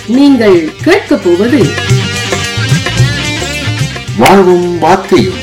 நீங்கள் கேட்கப் போவது வாழ்வும் வார்த்தையும்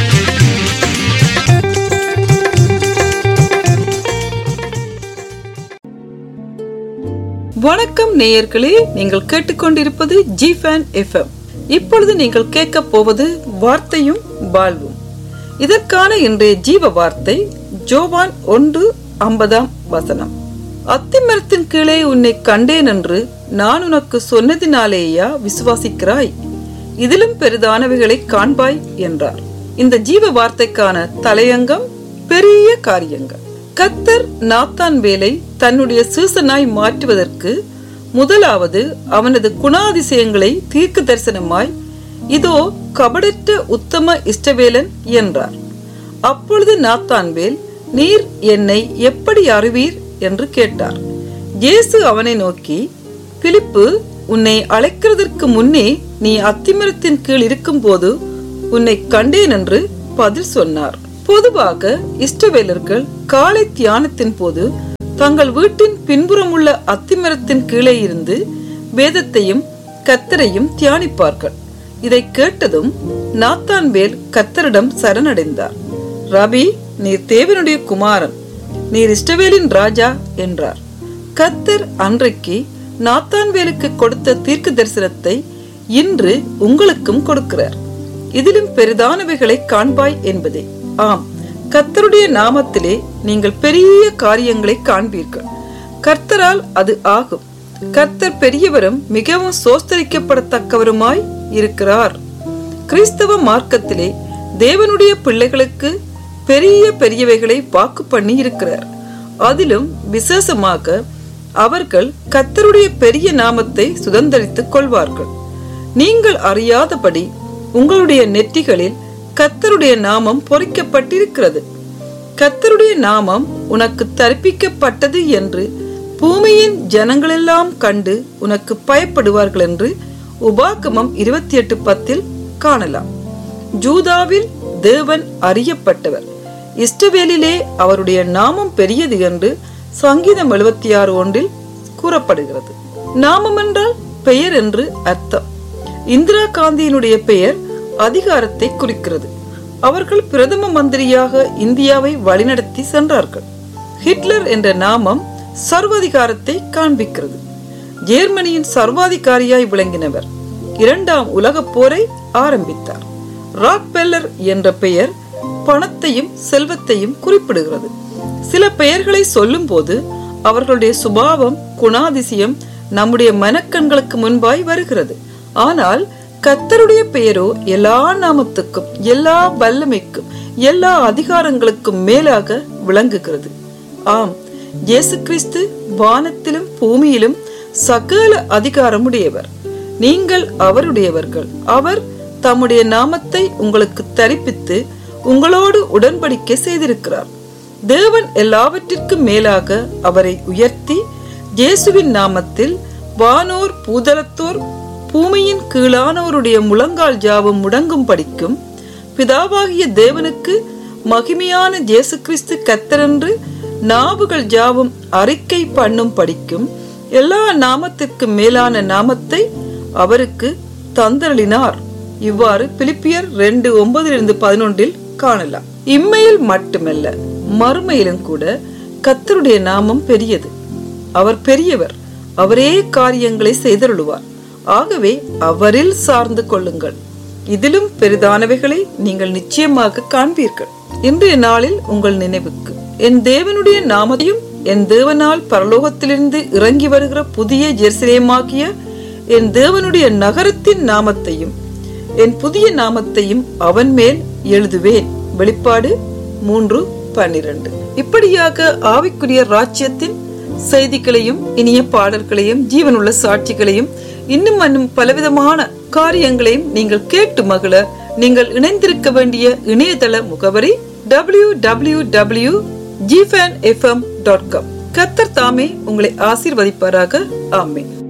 வணக்கம் நேயர்களே நீங்கள் கேட்டுக்கொண்டிருப்பது ஜி ஃபேன் எஃப்எம் இப்பொழுது நீங்கள் கேட்க போவது வார்த்தையும் வாழ்வும் இதற்கான இன்றைய ஜீவ வார்த்தை ஜோவான் ஒன்று ஐம்பதாம் வசனம் அத்திமரத்தின் கீழே உன்னை கண்டேன் என்று நான் உனக்கு சொன்னதினாலேயா விசுவாசிக்கிறாய் இதிலும் பெரிதானவைகளை காண்பாய் என்றார் இந்த ஜீவ வார்த்தைக்கான தலையங்கம் பெரிய காரியங்கள் கத்தர் நாத்தான் வேலை தன்னுடைய சீசனாய் மாற்றுவதற்கு முதலாவது அவனது குணாதிசயங்களை தீர்க்க தரிசனமாய் இதோ கபடற்ற உத்தம இஷ்டவேலன் என்றார் அப்பொழுது நாத்தான்வேல் நீர் என்னை எப்படி அறிவீர் என்று கேட்டார் இயேசு அவனை நோக்கி பிலிப்பு உன்னை அழைக்கிறதற்கு முன்னே நீ அத்திமரத்தின் கீழ் இருக்கும்போது உன்னை கண்டேன் என்று பதில் சொன்னார் பொதுவாக இஷ்டவேலர்கள் காலை தியானத்தின் போது தங்கள் வீட்டின் பின்புறமுள்ள அத்திமரத்தின் கீழே இருந்து வேதத்தையும் கத்தரையும் தியானிப்பார்கள் இதை கேட்டதும் நாத்தான்வேல் கத்தரிடம் சரணடைந்தார் ரபி நீர் தேவனுடைய குமாரன் நீர் இஷ்டவேலின் ராஜா என்றார் கத்தர் அன்றைக்கு நாத்தான்வேலுக்கு கொடுத்த தீர்க்க தரிசனத்தை இன்று உங்களுக்கும் கொடுக்கிறார் இதிலும் பெரிதானவைகளை காண்பாய் என்பதே ஆம் கர்த்தருடைய நாமத்திலே நீங்கள் பெரிய காரியங்களை காண்பீர்கள் கர்த்தரால் அது ஆகும் கர்த்தர் பெரியவரும் மிகவும் சோஸ்தரிக்கப்படத்தக்கவருமாய் இருக்கிறார் கிறிஸ்தவ மார்க்கத்திலே தேவனுடைய பிள்ளைகளுக்கு பெரிய பெரியவைகளை வாக்கு பண்ணி இருக்கிறார் அதிலும் விசேஷமாக அவர்கள் கர்த்தருடைய பெரிய நாமத்தை சுதந்திரித்துக் கொள்வார்கள் நீங்கள் அறியாதபடி உங்களுடைய நெற்றிகளில் கத்தருடைய நாமம் பொறிக்கப்பட்டிருக்கிறது கத்தருடைய நாமம் உனக்கு தரிப்பிக்கப்பட்டது என்று பூமியின் ஜனங்களெல்லாம் கண்டு உனக்கு பயப்படுவார்கள் என்று உபாகமம் இருபத்தி எட்டு பத்தில் காணலாம் ஜூதாவில் தேவன் அறியப்பட்டவர் இஷ்டவேலிலே அவருடைய நாமம் பெரியது என்று சங்கீதம் எழுபத்தி ஆறு ஒன்றில் கூறப்படுகிறது நாமம் என்றால் பெயர் என்று அர்த்தம் இந்திரா காந்தியினுடைய பெயர் அதிகாரத்தை குறிக்கிறது அவர்கள் பிரதம மந்திரியாக இந்தியாவை வழிநடத்தி சென்றார்கள் ஹிட்லர் என்ற நாமம் சர்வாதிகாரத்தை காண்பிக்கிறது ஜெர்மனியின் சர்வாதிகாரியாய் விளங்கினவர் இரண்டாம் உலகப் போரை ஆரம்பித்தார் ராக்பெல்லர் என்ற பெயர் பணத்தையும் செல்வத்தையும் குறிப்பிடுகிறது சில பெயர்களை சொல்லும் போது அவர்களுடைய சுபாவம் குணாதிசயம் நம்முடைய மனக்கண்களுக்கு முன்பாய் வருகிறது ஆனால் கத்தருடைய பெயரோ எல்லா நாமத்துக்கும் எல்லா வல்லமைக்கும் எல்லா அதிகாரங்களுக்கும் மேலாக விளங்குகிறது ஆம் இயேசு கிறிஸ்து வானத்திலும் பூமியிலும் சகல அதிகாரமுடையவர் நீங்கள் அவருடையவர்கள் அவர் தம்முடைய நாமத்தை உங்களுக்கு தரிப்பித்து உங்களோடு உடன்படிக்கை செய்திருக்கிறார் தேவன் எல்லாவற்றிற்கும் மேலாக அவரை உயர்த்தி இயேசுவின் நாமத்தில் வானோர் பூதலத்தோர் பூமியின் கீழானவருடைய முழங்கால் ஜாவும் முடங்கும் படிக்கும் பிதாவாகிய தேவனுக்கு மகிமையான இயேசு கிறிஸ்து கத்தரென்று நாவுகள் ஜாவும் அறிக்கை பண்ணும் படிக்கும் எல்லா நாமத்திற்கு மேலான நாமத்தை அவருக்கு தந்தளினார் இவ்வாறு பிலிப்பியர் ரெண்டு ஒன்பதிலிருந்து பதினொன்றில் காணலாம் இம்மையில் மட்டுமல்ல மறுமையிலும் கூட கத்தருடைய நாமம் பெரியது அவர் பெரியவர் அவரே காரியங்களை செய்தருளுவார் ஆகவே அவரில் சார்ந்து கொள்ளுங்கள் இதிலும் பெரிதானவைகளை நீங்கள் நிச்சயமாக காண்பீர்கள் இன்றைய நாளில் உங்கள் நினைவுக்கு என் தேவனுடைய நாமத்தையும் என் தேவனால் பரலோகத்திலிருந்து இறங்கி வருகிற புதிய ஜெருசலேமாகிய என் தேவனுடைய நகரத்தின் நாமத்தையும் என் புதிய நாமத்தையும் அவன் மேல் எழுதுவேன் வெளிப்பாடு மூன்று பன்னிரண்டு இப்படியாக ஆவிக்குரிய ராஜ்யத்தின் செய்திகளையும் இனிய பாடல்களையும் ஜீவனுள்ள சாட்சிகளையும் இன்னும் இன்னும் பலவிதமான காரியங்களையும் நீங்கள் கேட்டு மகிழ நீங்கள் இணைந்திருக்க வேண்டிய இணையதள முகவரி டபிள்யூ டபிள்யூ டபிள்யூ ஜிஃபேன் எஃப்எம் டாட் காம் கத்தர் தாமே உங்களை ஆசீர்வதிப்பாராக ஆமேன்